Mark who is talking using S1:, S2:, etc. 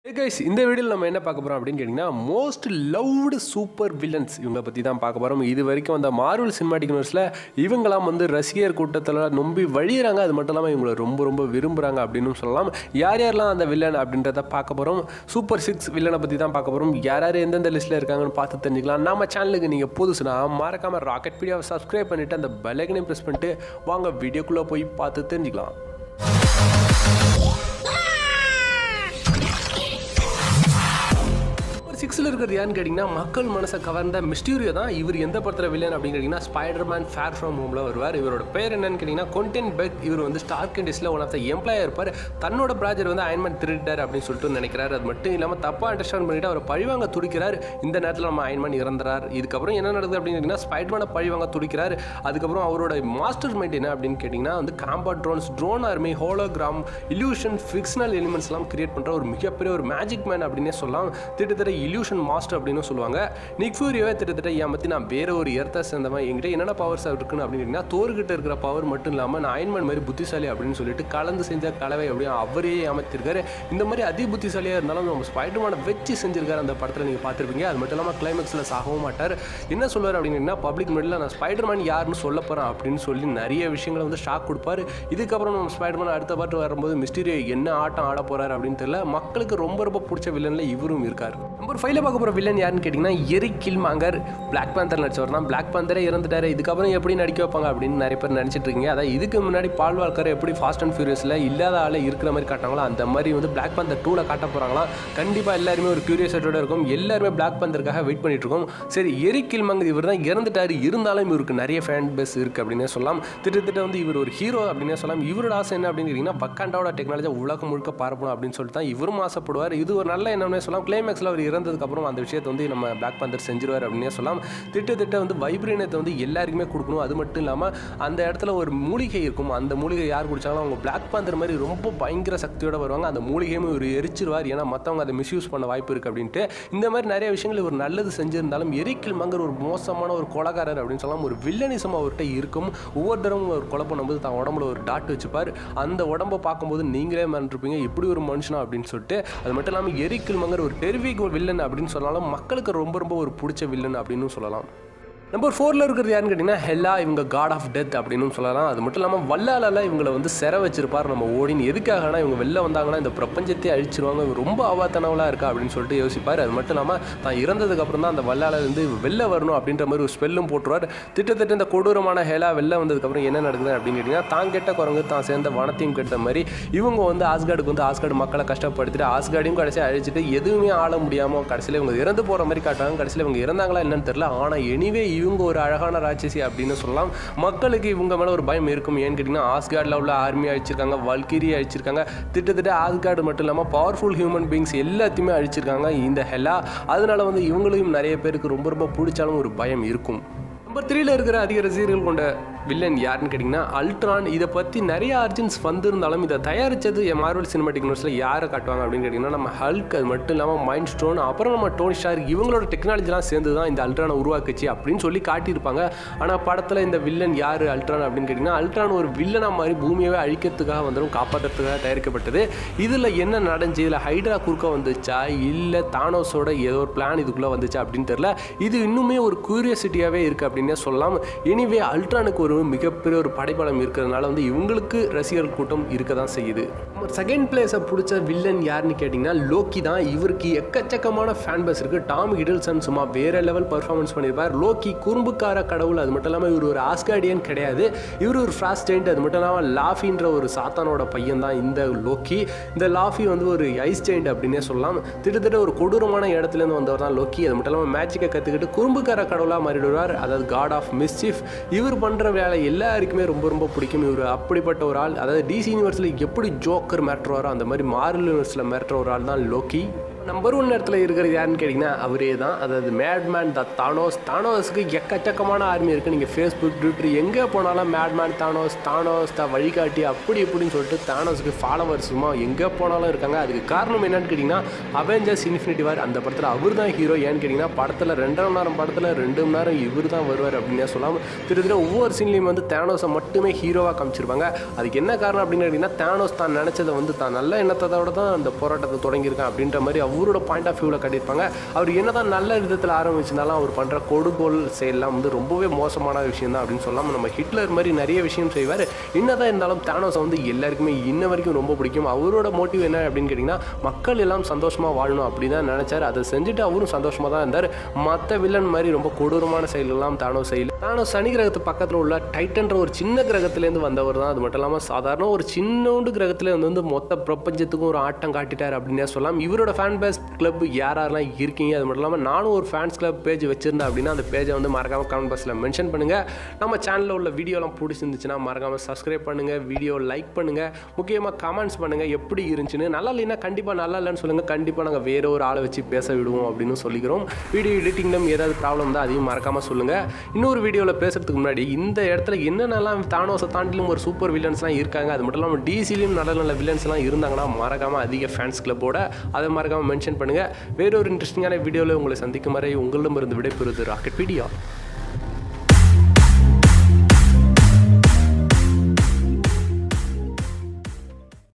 S1: guys இந்த வீடியோவில் நம்ம என்ன பார்க்க போகிறோம் அப்படின்னு கேட்டிங்கன்னா மோஸ்ட் லவ்டு சூப்பர் வில்லன்ஸ் இவங்க பற்றி தான் பார்க்க போகிறோம் இது வரைக்கும் அந்த மார்வல் சினிமாட்டிக் யூனிவர்ஸில் இவங்களாம் வந்து ரசிகர் கூட்டத்தில் நொம்பி வழியிறாங்க அது மட்டும் இல்லாமல் இவங்களை ரொம்ப ரொம்ப விரும்புகிறாங்க அப்படின்னு சொல்லலாம் யார் யாரெல்லாம் அந்த வில்லன் அப்படின்றத பார்க்க போகிறோம் சூப்பர் சிக்ஸ் வில்லனை பற்றி தான் பார்க்க போகிறோம் யார் யார் எந்தெந்த லிஸ்ட்டில் இருக்காங்கன்னு பார்த்து தெரிஞ்சுக்கலாம் நம்ம சேனலுக்கு நீங்கள் புதுசுனா மறக்காமல் ராக்கெட் பீடியாவை சப்ஸ்கிரைப் பண்ணிவிட்டு அந்த பெலைக்கனையும் ப்ரெஸ் பண்ணிட்டு வாங்க வீடியோக்குள்ளே போய் பார்த்து தெரிஞ்சுக்கலாம் சிக்ஸில் இருக்கிறது யாருன்னு கேட்டிங்கன்னா மக்கள் மனசை கவர்ந்த மிஸ்டீரியோ தான் இவர் எந்த படத்தில் வில்லன் அப்படின்னு கேட்டிங்கன்னா ஸ்பைடர் மேன் ஃபேர் ஃப்ரம் ஹோமில் வருவார் இவரோட பேர் என்னன்னு கேட்டிங்கன்னா கொண்டென் பெக் இவர் வந்து ஸ்டார்க் இண்டஸ்ட்ரியில் ஒன் ஆஃப் த எம்ப்ளாயர் இருப்பார் தன்னோட ப்ராஜெக்ட் வந்து அயன்மேன் திருட்டார் அப்படின்னு சொல்லிட்டு நினைக்கிறார் அது மட்டும் இல்லாமல் தப்பாக அண்டர்ஸ்டாண்ட் பண்ணிட்டு அவர் பழிவாங்க துடிக்கிறார் இந்த நேரத்தில் நம்ம அயன்மேன் இறந்துறார் இதுக்கப்புறம் என்ன நடக்குது அப்படின்னு கேட்டிங்கன்னா ஸ்பைடர்மேனை பழிவாங்க துடிக்கிறார் அதுக்கப்புறம் அவரோட மாஸ்டர் மைண்ட் என்ன அப்படின்னு கேட்டிங்கன்னா வந்து combat drones drone army hologram illusion fictional எலிமெண்ட்ஸ்லாம் கிரியேட் பண்ணுற ஒரு மிகப்பெரிய ஒரு மேஜிக் மேன் அப்படின்னே சொல்லலாம் திட்டத்தட்ட இல்யூஷன் மாஸ்டர் அப்படின்னு சொல்லுவாங்க நிக் ஃபியூரியோவே திட்டத்தட்ட ஏமாற்றி நான் வேற ஒரு எர்த்தை சேர்ந்தவன் என்கிட்ட என்னென்ன பவர்ஸ் இருக்குன்னு அப்படின்னு கேட்டிங்கன்னா தோர்கிட்ட இருக்கிற பவர் மட்டும் இல்லாமல் நான் அயன்மேன் மாதிரி புத்திசாலி அப்படின்னு சொல்லிட்டு கலந்து செஞ்ச கலவை அப்படின்னு அவரே ஏமாத்திருக்காரு இந்த மாதிரி அதி புத்திசாலியாக இருந்தாலும் நம்ம ஸ்பைடர்மேனை வச்சு செஞ்சிருக்காரு அந்த படத்தில் நீங்கள் பார்த்துருப்பீங்க அது மட்டும் இல்லாமல் கிளைமேக்ஸில் சாகவும் மாட்டார் என்ன சொல்லுவார் அப்படின்னு பப்ளிக் மிடில் நான் ஸ்பைடர்மேன் யாருன்னு சொல்ல போகிறேன் அப்படின்னு சொல்லி நிறைய விஷயங்களை வந்து ஷாக் கொடுப்பாரு இதுக்கப்புறம் நம்ம ஸ்பைடர்மேன் அடுத்த பாட்டு வரும்போது மிஸ்டீரியோ என்ன ஆட்டம் ஆட போறாரு அப்படின்னு தெரியல மக்களுக்கு ரொம்ப ரொம்ப பிடிச்ச வில்லனில் இவரும் இருக்கார் நம்பர் ஃபைவ்ல பார்க்க போகிற வில்லன் யாருன்னு கேட்டிங்கன்னா எரிக் கில்மாங்கர் பிளாக் பேந்தர் நடிச்சவர் தான் பிளாக் பேந்தரே இறந்துட்டாரு இதுக்கப்புறம் எப்படி நடிக்க வைப்பாங்க அப்படின்னு நிறைய பேர் நினச்சிட்டு இருக்கீங்க அதான் இதுக்கு முன்னாடி பால் வால்கர் எப்படி ஃபாஸ்ட் அண்ட் ஃபியூரியஸில் இல்லாத ஆளே இருக்கிற மாதிரி காட்டாங்களோ அந்த மாதிரி வந்து பிளாக் பேந்தர் டூவில் காட்ட போகிறாங்களா கண்டிப்பாக எல்லாருமே ஒரு கியூரியாசிட்டியோட இருக்கும் எல்லாருமே பிளாக் பேந்தருக்காக வெயிட் பண்ணிட்டு இருக்கோம் சரி எரிக் கில்மாங்கர் இவர் தான் இறந்துட்டாரு இருந்தாலும் இவருக்கு நிறைய ஃபேன் பேஸ் இருக்குது அப்படின்னே சொல்லலாம் திட்டத்தட்ட வந்து இவர் ஒரு ஹீரோ அப்படின்னே சொல்லலாம் இவரோட ஆசை என்ன அப்படின்னு கேட்டிங்கன்னா பக்காண்டாவோட டெக்னாலஜி உலகம் முழுக்க பரப்பணும் அப்படின்னு சொல்லிட்டு தான் இவரும் ஆசைப்படுவார் இது ஒரு நல்ல என்னன்னே சொல்லலாம் கிளைமேக்ஸில் அவர் இறந்ததுக்கப்புறம் அந்த விஷயத்தை வந்து நம்ம பிளாக் பந்தர் செஞ்சிருவார் அப்படின்னே சொல்லலாம் திட்டத்திட்ட வந்து வைப்ரேனத்தை வந்து எல்லாருக்குமே கொடுக்கணும் அது மட்டும் இல்லாமல் அந்த இடத்துல ஒரு மூலிகை இருக்கும் அந்த மூலிகை யார் குடிச்சாலும் அவங்க பிளாக் பந்தர் மாதிரி ரொம்ப பயங்கர சக்தியோட வருவாங்க அந்த மூலிகையுமே இவர் எரிச்சிருவார் ஏன்னா மற்றவங்க அதை மிஸ்யூஸ் பண்ண வாய்ப்பு இருக்குது அப்படின்ட்டு இந்த மாதிரி நிறைய விஷயங்கள் இவர் நல்லது செஞ்சிருந்தாலும் எரிக்கில் மங்கர் ஒரு மோசமான ஒரு கொலகாரர் அப்படின்னு சொல்லலாம் ஒரு வில்லனிசம் அவர்கிட்ட இருக்கும் ஒவ்வொரு தடவும் ஒரு கொலை பண்ணும்போது தான் உடம்புல ஒரு டாட் வச்சுப்பார் அந்த உடம்பை பார்க்கும்போது நீங்களே மறந்துருப்பீங்க இப்படி ஒரு மனுஷனா அப்படின்னு சொல்லிட்டு அது மட்டும் இல்லாமல் எரிக்கில் மங்கர் ஒரு டெரிவிக் வில்லன் அப்படின்னு சொன்னாலும் மக்களுக்கு ரொம்ப ரொம்ப ஒரு பிடிச்ச வில்லன் அப்படின்னு சொல்லலாம் நம்பர் ஃபோரில் இருக்கிறது யாருன்னு கேட்டிங்கன்னா ஹெல்லா இவங்க காட் ஆஃப் டெத் அப்படின்னு சொல்லலாம் அது மட்டும் இல்லாமல் வல்லாலால இவங்களை வந்து சிற வச்சிருப்பார் நம்ம ஓடின்னு எதுக்காகனா இவங்க வெளில வந்தாங்கன்னா இந்த பிரபஞ்சத்தை அழிச்சிருவாங்க இவங்க ரொம்ப அவாத்தனவலாக இருக்கா அப்படின்னு சொல்லிட்டு யோசிப்பார் அது மட்டும் இல்லாமல் தான் இறந்ததுக்கப்புறம் தான் அந்த வல்லால இருந்து வெளில வரணும் அப்படின்ற மாதிரி ஒரு ஸ்பெல்லும் போட்டுருவார் திட்டத்தட்ட இந்த கொடூரமான ஹெலா வெளில வந்ததுக்கப்புறம் என்ன நடக்குது அப்படின்னு கேட்டிங்கன்னா தான் கெட்ட குரங்கு தான் சேர்ந்த வனத்தையும் கெட்ட மாதிரி இவங்க வந்து ஆஸ்கார்டுக்கு வந்து ஆஸ்கார்டு மக்களை கஷ்டப்படுத்திட்டு ஆஸ்கார்டையும் கடைசியாக அழிச்சிட்டு எதுவுமே ஆள முடியாமல் கடைசியில் இவங்க இறந்து போகிற மாதிரி காட்டுறாங்க கடைசியில் இவங்க இறந்தாங்களா என்னன்னு தெரியல ஆனால் எனிவே இவங்க ஒரு அழகான ராட்சசி அப்படின்னு சொல்லலாம் மக்களுக்கு இவங்க மேலே ஒரு பயம் இருக்கும் ஏன்னு கேட்டிங்கன்னா ஆஸ்கார்டில் உள்ள ஆர்மி அழிச்சிருக்காங்க வல்கிரி அழிச்சிருக்காங்க திட்டத்தட்ட ஆஸ்கார்டு மட்டும் இல்லாமல் பவர்ஃபுல் ஹியூமன் பீங்ஸ் எல்லாத்தையுமே அழிச்சிருக்காங்க இந்த ஹெலா அதனால வந்து இவங்களையும் நிறைய பேருக்கு ரொம்ப ரொம்ப பிடிச்சாலும் ஒரு பயம் இருக்கும் நம்பர் த்ரீல இருக்கிற அதிக ரசிகர்கள் கொண்ட வில்லன் யாருன்னு கேட்டிங்கன்னா அல்ட்ரான் இதை பற்றி நிறைய அர்ஜின்ஸ் வந்திருந்தாலும் இதை தயாரித்தது மார்வல் சினிமாட்டிக் யூனிவர்ஸில் யாரை காட்டுவாங்க அப்படின்னு கேட்டிங்கன்னா நம்ம ஹல்க் அது மட்டும் இல்லாமல் மைண்ட் ஸ்டோன் அப்புறம் நம்ம டோனி ஸ்டார் இவங்களோட டெக்னாலஜிலாம் சேர்ந்து தான் இந்த அல்ட்ரானை உருவாக்குச்சு அப்படின்னு சொல்லி காட்டியிருப்பாங்க ஆனால் படத்தில் இந்த வில்லன் யார் அல்ட்ரான் அப்படின்னு கேட்டிங்கன்னா அல்ட்ரான் ஒரு வில்லனாக மாதிரி பூமியவே அழிக்கிறதுக்காக வந்துடும் காப்பாற்றுறதுக்காக தயாரிக்கப்பட்டது இதில் என்ன நடந்துச்சு இதில் ஹைட்ரா குறுக்க வந்துச்சா இல்லை தானோஸோட ஏதோ ஒரு பிளான் இதுக்குள்ளே வந்துச்சா அப்படின்னு தெரியல இது இன்னுமே ஒரு கியூரியாசிட்டியாகவே இருக்குது அப்படின்னே சொல்லலாம் எனிவே அல்ட்ரானுக்கு ஒரு மிகப்பெரிய ஒரு படைபலம் இருக்கிறதுனால வந்து இவங்களுக்கு ரசிகர்கள் கூட்டம் இருக்க தான் செய்யுது செகண்ட் பிளேஸை பிடிச்ச வில்லன் யாருன்னு கேட்டிங்கன்னா லோக்கி தான் இவருக்கு எக்கச்சக்கமான ஃபேன் பேஸ் இருக்குது டாம் ஹிடல்சன் சும்மா வேற லெவல் பர்ஃபார்மன்ஸ் பண்ணியிருப்பார் லோக்கி குறும்புக்கார கடவுள் அது மட்டும் இல்லாமல் இவர் ஒரு ஆஸ்கார்டியன் கிடையாது இவர் ஒரு ஃபாஸ்ட் ஜெயிண்ட் அது மட்டும் இல்லாமல் லாஃபின்ற ஒரு சாத்தானோட பையன் தான் இந்த லோக்கி இந்த லாஃபி வந்து ஒரு ஐஸ் ஜெயிண்ட் அப்படின்னே சொல்லலாம் திட்டத்தட்ட ஒரு கொடூரமான இடத்துலேருந்து வந்தவர் தான் லோக்கி அது மட்டும் இல்லாமல் மேஜிக்கை கற்றுக்கிட்டு குறும்புக்கார கடவுளாக மாறிடுவார் அதாவது காட் ஆஃப் மிஸ்சீஃப் இவர் பண்ணுற வேலை எல்லாருக்குமே ரொம்ப ரொம்ப பிடிக்கும் இவர் அப்படிப்பட்ட ஒரு ஆள் அதாவது டிசி யூனிவர்ஸில் எப்படி ஜோக்கர் மிரட்டுறாரோ அந்த மாதிரி மார்வல் யூனிவர்ஸில் மிரட்டுற ஒரு ஆள் தான் லோக்கி நம்பர் ஒன் இடத்துல இருக்கிறது யாருன்னு கேட்டிங்கன்னா அவரே தான் அதாவது மேட்மேன் த தானோஸ் தானோஸுக்கு எக்கச்சக்கமான ஆர்மி இருக்குது நீங்கள் ஃபேஸ்புக் ட்விட்டர் எங்கே போனாலும் மேட்மேன் தானோஸ் தானோஸ் த வழிகாட்டி அப்படி இப்படின்னு சொல்லிட்டு தானோஸுக்கு ஃபாலோவர்ஸுமா எங்கே போனாலும் இருக்காங்க அதுக்கு காரணம் என்னன்னு கேட்டிங்கன்னா அவெஞ்சர்ஸ் இன்ஃபினிட்டி வார் அந்த படத்தில் அவர் தான் ஹீரோ ஏன்னு கேட்டிங்கன்னா படத்தில் ரெண்டரை மணி நேரம் படத்தில் ரெண்டு மணி நேரம் இவர் தான் வருவார் அப்படின்னு சொல்லாமல் திருத்திர ஒவ்வொரு சீன்லேயும் வந்து தேனோஸை மட்டுமே ஹீரோவாக காமிச்சிருப்பாங்க அதுக்கு என்ன காரணம் அப்படின்னு கேட்டிங்கன்னா தேனோஸ் தான் நினச்சதை வந்து தான் நல்ல எண்ணத்தோட தான் அந்த போராட்டத்தை தொடங்கியிருக்கான் அப்படின்ற மாதிரி அவரோட பாயிண்ட் ஆஃப் வியூவில் கட்டியிருப்பாங்க அவர் என்னதான் நல்ல விதத்தில் ஆரம்பிச்சிருந்தாலும் அவர் பண்ணுற கொடுகோல் செயல்லாம் வந்து ரொம்பவே மோசமான விஷயம் தான் அப்படின்னு சொல்லாமல் நம்ம ஹிட்லர் மாதிரி நிறைய விஷயம் செய்வார் என்னதான் இருந்தாலும் தேனோஸை வந்து எல்லாருக்குமே இன்ன வரைக்கும் ரொம்ப பிடிக்கும் அவரோட மோட்டிவ் என்ன அப்படின்னு கேட்டிங்கன்னா மக்கள் எல்லாம் சந்தோஷமாக வாழணும் அப்படி தான் நினச்சார் அதை செஞ்சுட்டு அவரும் சந்தோஷமாக தான் இருந்தார் மற்ற வில்லன் மாதிரி ரொம்ப கொடூரமான செயல்கள்லாம் தானோ செய்யல தானோ சனி கிரகத்து பக்கத்தில் உள்ள டைட்டன்ற ஒரு சின்ன கிரகத்துலேருந்து வந்தவர் தான் அது மட்டும் இல்லாமல் சாதாரண ஒரு சின்னோண்டு கிரகத்தில் வந்து மொத்த பிரபஞ்சத்துக்கும் ஒரு ஆட்டம் காட்டிட்டார் அப்படின்னே சொல்லலாம் இவரோட ஃபேன் பேஸ் கிளப் யார் யாரெல்லாம் இருக்கீங்க அது மட்டும் இல்லாமல் நானும் ஒரு ஃபேன்ஸ் கிளப் பேஜ் வச்சிருந்தேன் அப்படின்னா அந்த பேஜை வந்து மறக்காமல் கமெண்ட் பாக்ஸில் மென்ஷன் பண்ணுங்கள் நம்ம சேனலில் உள்ள வீடியோலாம் பிடிச்சிருந்துச்சுன்னா மறக்காமல் சப்ஸ்கிரைப் பண்ணுங்கள் வீடியோ லைக் பண்ணுங்கள் முக்கியமாக கமெண்ட்ஸ் பண்ணுங்கள் எப்படி இருந்துச்சுன்னு நல்லா இல்லைன்னா கண்டிப்பாக நல்லா இல்லைன்னு சொல்லுங்கள் கண்டிப்பாக நாங்கள் வேற ஒரு ஆளை வச்சு பேச விடுவோம் அப்படின்னு சொல்லிக்கிறோம் வீடியோ எடிட்டிங்லும் ஏதாவது ப்ராப்ளம் தான் அதையும் மறக்காமல் சொல்லுங்கள் இன்னொரு வீடியோவில் பேசுறதுக்கு முன்னாடி இந்த இடத்துல என்னென்னலாம் தானோஸை தாண்டிலும் ஒரு சூப்பர் வில்லன்ஸ்லாம் இருக்காங்க அது மட்டும் இல்லாமல் டிசிலையும் நல்ல நல்ல வில்லன்ஸ்லாம் இருந்தாங்கன்னா மறக்காமல் அதிக ஃபேன்ஸ் கிளப்போட அதை மறக்காமல் மென்ஷன் பண்ணுங்கள் வேற ஒரு இன்ட்ரெஸ்டிங்கான வீடியோவில் உங்களை சந்திக்கும் வரை உங்களிடமிருந்து விடைபெறுவது ராக்கெட் வீடியோ